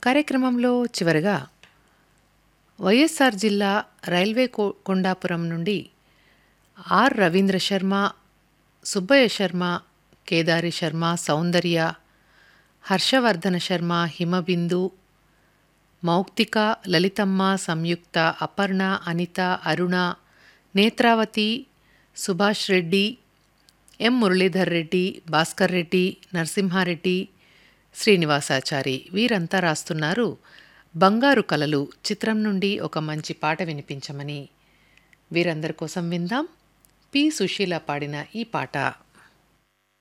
కార్యక్రమంలో చివరగా వైఎస్ఆర్ జిల్లా రైల్వే కో కొండాపురం నుండి ఆర్ రవీంద్ర శర్మ సుబ్బయ్య శర్మ కేదారి శర్మ సౌందర్య హర్షవర్ధన శర్మ హిమబిందు మౌక్తిక లలితమ్మ సంయుక్త అపర్ణ అనిత అరుణ నేత్రావతి సుభాష్ రెడ్డి ఎం మురళీధర్ రెడ్డి భాస్కర్ రెడ్డి నరసింహారెడ్డి శ్రీనివాసాచారి వీరంతా రాస్తున్నారు బంగారు కలలు చిత్రం నుండి ఒక మంచి పాట వినిపించమని వీరందరి కోసం విందాం పి సుశీల పాడిన ఈ పాట